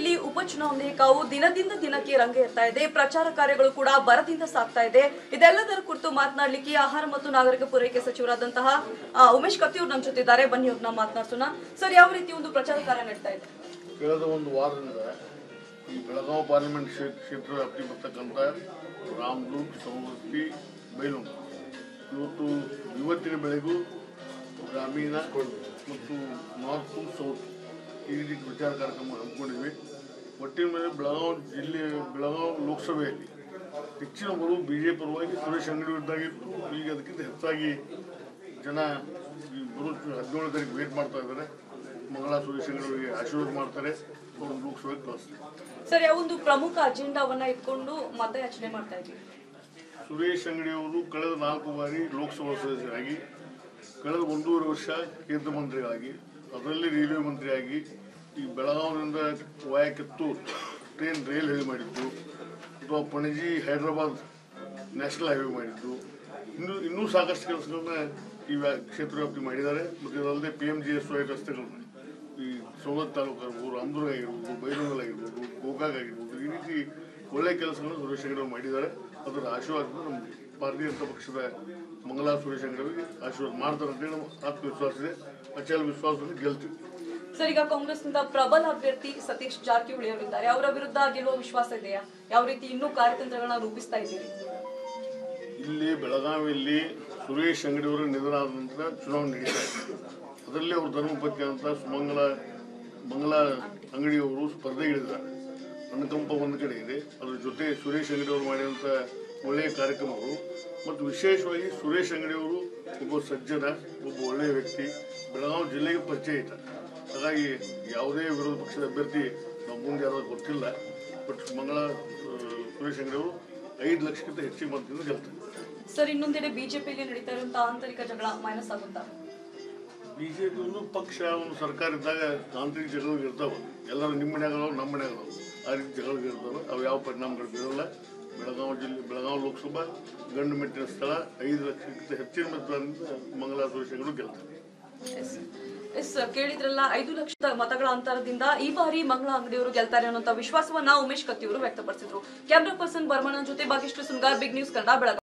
ಬಿಜೆಪಿಯಲ್ಲಿ ಉಪಚುನಾವಣೆ ಕಾವು ದಿನದಿಂದ ದಿನಕ್ಕೆ ರಂಗೇರ್ತಾ ಇದೆ ಪ್ರಚಾರ ಕಾರ್ಯಗಳು ಕೂಡ ಬರದಿಂದ ಸಾಗ್ತಾ ಇದೆ ಇದೆಲ್ಲದರ ಕುರಿತು ಮಾತನಾಡಲಿಕ್ಕೆ ಆಹಾರ ಮತ್ತು ನಾಗರಿಕ ಪೂರೈಕೆ ಸಚಿವರಾದಂತಹ ಆ, ಉಮೇಶ್ ಕತ್ತಿಯವರು ನಮ್ಮ ಜೊತೆ ಇದ್ದಾರೆ ಬನ್ನಿ ಅವ್ರನ್ನ ಮಾತನಾಡ್ಸೋಣ ಸರ್ ಯಾವ ರೀತಿ ಒಂದು ಪ್ರಚಾರ ಕಾರ್ಯ ನಡೀತಾ ಇದೆ ಕಳೆದ ಒಂದು ವಾರದಿಂದ ಈ ಬೆಳಗಾವಿ ಪಾರ್ಲಿಮೆಂಟ್ ಕ್ಷೇ- ಕ್ಷೇತ್ರ ವ್ಯಾಪ್ತಿ ಬರ್ತಕ್ಕಂಥ ರಾಮದುರ್ಗ್ ಸವದತ್ತಿ ಬೈಲೂರು ಇವತ್ತು ಇವತ್ತಿನ ಬೆಳೆಗೂ ಗ್ರಾಮೀಣ ಮತ್ತು ನಾರ್ತ್ ಟು ಸೌತ್ ಈ ರೀತಿ ಪ್ರಚಾರ ಕಾರ್ಯಕ್ರಮ ಹಮ್ಮಿಕೊಂಡಿದ್ವಿ ಒಟ್ಟಿನ ಮೇಲೆ ಬೆಳಗಾವಿ ಜಿಲ್ಲೆ ಬೆಳಗಾವಿ ಲೋಕಸಭೆಯಲ್ಲಿ ಹೆಚ್ಚಿನ ಬರು ಬಿ ಜೆ ಪರವಾಗಿ ಸುರೇಶ್ ಅಂಗಡಿ ವಿರುದ್ಧಾಗಿತ್ತು ಈಗ ಅದಕ್ಕಿಂತ ಹೆಚ್ಚಾಗಿ ಜನ ಈ ಬರು ಹದಿನೇಳು ತಾರೀಕು ವೇಟ್ ಮಾಡ್ತಾ ಇದ್ದಾರೆ ಮಂಗಳಾ ಸುರೇಶ್ ಅಂಗಡಿ ಅವರಿಗೆ ಆಶೀರ್ವಾದ ಮಾಡ್ತಾರೆ ಅವ್ರನ್ನ ಲೋಕಸಭೆಗೆ ಕಳಿಸ್ತಾರೆ ಸರ್ ಯಾವ ಒಂದು ಪ್ರಮುಖ ಅಜೆಂಡಾವನ್ನ ಇಟ್ಕೊಂಡು ಮತಯಾಚನೆ ಮಾಡ್ತಾ ಇದ್ದೀವಿ ಸುರೇಶ್ ಅಂಗಡಿ ಅವರು ಕಳೆದ ನಾಲ್ಕು ಬಾರಿ ಲೋಕಸಭಾ ಸದಸ್ಯರಾಗಿ ಕಳೆದ ಒಂದೂವರೆ ವರ್ಷ ಕೇಂದ್ರ ಮಂತ್ರಿಗಳಾಗಿ ಅದರಲ್ಲಿ ರೈಲ್ವೆ ಮಂತ್ರಿಯಾಗಿ ಈ ಬೆಳಗಾವಿನಿಂದ ವಾಯ ಕಿತ್ತೂರು ಟ್ರೈನ್ ರೈಲ್ ಹೈವೇ ಮಾಡಿದ್ದು ಅಥವಾ ಪಣಜಿ ಹೈದರಾಬಾದ್ ನ್ಯಾಷನಲ್ ಹೈವೇ ಮಾಡಿದ್ದು ಇನ್ನೂ ಇನ್ನೂ ಸಾಕಷ್ಟು ಕೆಲಸಗಳನ್ನ ಈ ವ್ಯಾ- ಕ್ಷೇತ್ರ ವ್ಯಾಪ್ತಿ ಮಾಡಿದ್ದಾರೆ ಮತ್ತು ಇದಲ್ಲದೆ P M G S Y ರಸ್ತೆಗಳನ್ನ ಈ ಸವದತ್ ತಾಲೂಕು ಆಗಿರ್ಬೋದು ರಾಮದುರ್ಗ ಆಗಿರ್ಬೋದು ಬೈಲೂರು ಆಗಿರ್ಬೋದು ಗೋಕಾಕ್ ಆಗಿರ್ಬೋದು ಈ ರೀತಿ ಒಳ್ಳೆ ಕೆಲಸಗಳನ್ನು ಸುರೇಶ್ ಅಂಗಡಿ ಅವರು ಮಾಡಿದ್ದಾರೆ ಅದರ ಆಶೀರ್ವಾದ ನಮ್ಮ ಭಾರತೀಯ ಜನತಾ ಪಕ್ಷದ ಮಂಗಲಾ ಸುರೇಶ್ ಅಂಗಡಿ ಅವರಿಗೆ ಆಶೀರ್ವಾದ ಮಾಡ್ತಾರೆ ಅಂತೇಳಿ ನಮ್ಮ ಆತ್ಮವಿಶ್ವಾಸ ಇದೆ ಅಚಲ ವಿಶ್ವಾಸದಲ್ಲಿ ಗೆಲ್ತೀವಿ ಸರ್ ಈಗ ಕಾಂಗ್ರೆಸ್ನಿಂದ ಪ್ರಬಲ ಅಭ್ಯರ್ಥಿ ಸತೀಶ್ ಜಾರಕಿಹೊಳಿ ಅವರಿದ್ದಾರೆ ಅವರ ವಿರುದ್ಧ ಗೆಲ್ಲುವ ವಿಶ್ವಾಸ ಇದೆಯಾ ಯಾವ ರೀತಿ ಇನ್ನೂ ಕಾರ್ಯತಂತ್ರಗಳನ್ನ ರೂಪಿಸ್ತಾ ಇದ್ದೀರಿ ಇಲ್ಲಿ ಬೆಳಗಾವಿಯಲ್ಲಿ ಸುರೇಶ್ ಅಂಗಡಿ ಅವರ ನಿಧನ ಆದ ನಂತರ ಚುನಾವಣೆ ನಡೀತಾ ಇದೆ ಅದರಲ್ಲಿ ಅವರು ಧರ್ಮಪತ್ನಿ ಅಂತ ಸುಮಂಗಲ ಮಂಗಲ ಅಂಗಡಿಯವರು ಸ್ಪರ್ಧೆಗಿಳಿದ್ದಾರೆ ಅನುಕಂಪ ಒಂದು ಕಡೆ ಇದೆ ಅದ್ರ ಜೊತೆ ಸುರೇಶ್ ಅಂಗಡಿ ಅವರು ಮಾಡಿದಂಥ ಒಳ್ಳೆಯ ಕಾರ್ಯಕ್ರಮಗಳು ಮತ್ತು ವಿಶೇಷವಾಗಿ ಸುರೇಶ್ ಅಂಗಡಿ ಅವರು ಒಬ್ಬ ಸಜ್ಜನ ಒಬ್ಬ ಒಳ್ಳೆಯ ವ್ಯಕ್ತಿ ಬೆಳಗಾವಿ ಜಿಲ್ಲೆಗೆ ಪರಿಚಯ ಇದ್ದಾರೆ ಹಾಗಾಗಿ ಯಾವುದೇ ವಿರೋಧ ಪಕ್ಷದ ಅಭ್ಯರ್ಥಿ ನಾವು ಮುಂದೆ ಯಾರು ಗೊತ್ತಿಲ್ಲ ಬಟ್ ಮಂಗಳ ಆ, ಸುರೇಶ್ ಅಂಗಡಿ ಅವರು ಐದು ಲಕ್ಷಕ್ಕಿಂತ ಹೆಚ್ಚಿಗೆ ಮತದಿಂದ ಗೆಲ್ತಾರೆ ಸರ್ ಇನ್ನೊಂದೆಡೆ ಬಿಜೆಪಿಯಲ್ಲಿ ನಡೀತಾ ಇರುವಂತಹ ಆಂತರಿಕ ಜಗಳ ಮೈನಸ್ ಆಗುತ್ತಾ ಬಿಜೆಪಿ ಒಂದು ಪಕ್ಷ ಒಂದು ಸರ್ಕಾರ ಇದ್ದಾಗ ತಾಂತ್ರಿಕ ಜಗಳಗಳು ಇರ್ತಾವೆ ಎಲ್ಲರೂ ನಿಮ್ಮ ಮನ್ಯಾಗ ಅದಾವ ನಮ್ಮ ಮನ್ಯಾಗ ಅದಾವ ಆ ರೀತಿ ಜಗಳಗಳು ಇರ್ತಾವೆ ಅವು ಯಾವ ಪರಿಣಾಮಗಳು ಬೀರಲ್ಲ ಬೆಳಗಾವಿ ಜಿಲ್ಲೆ ಬೆಳಗಾವಿ ಲೋಕಸಭಾ ಗಂಡು ಮೆಟ್ಟಿನ ಸ್ಥಳ ಐದು ಲಕ್ಷಕ್ಕಿಂತ ಹೆಚ್ಚಿನ ಮತದಾರರಿಂದ ಮಂಗಲಾ ಸುರೇಶಗಳು ಗೆಲ್ತಾರೆ ಎಸ್ ಎಸ್ ಕೇಳಿದ್ರಲ್ಲ ಐದು ಲಕ್ಷದ ಮತಗಳ ಅಂತರದಿಂದ ಈ ಬಾರಿ ಮಂಗಳ ಅಂಗಡಿಯವರು ಗೆಲ್ತಾರೆ ಅನ್ನುವಂತ ವಿಶ್ವಾಸವನ್ನ ಉಮೇಶ್ ಕತ್ತಿಯವರು ವ್ಯಕ್ತಪಡಿಸಿದ್ರು ಕ್ಯಾಮ್ರಾ ಪರ್ಸನ್ ಬರ್ಮನ ಜೊತೆ ಭಾಗ್ಯಶ್ರೀ ಸುನ್ಗಾರ್ ಬಿಗ್ ನ್ಯೂಸ್ ಕನ್ನಡ ಬೆಳಗಾವಿ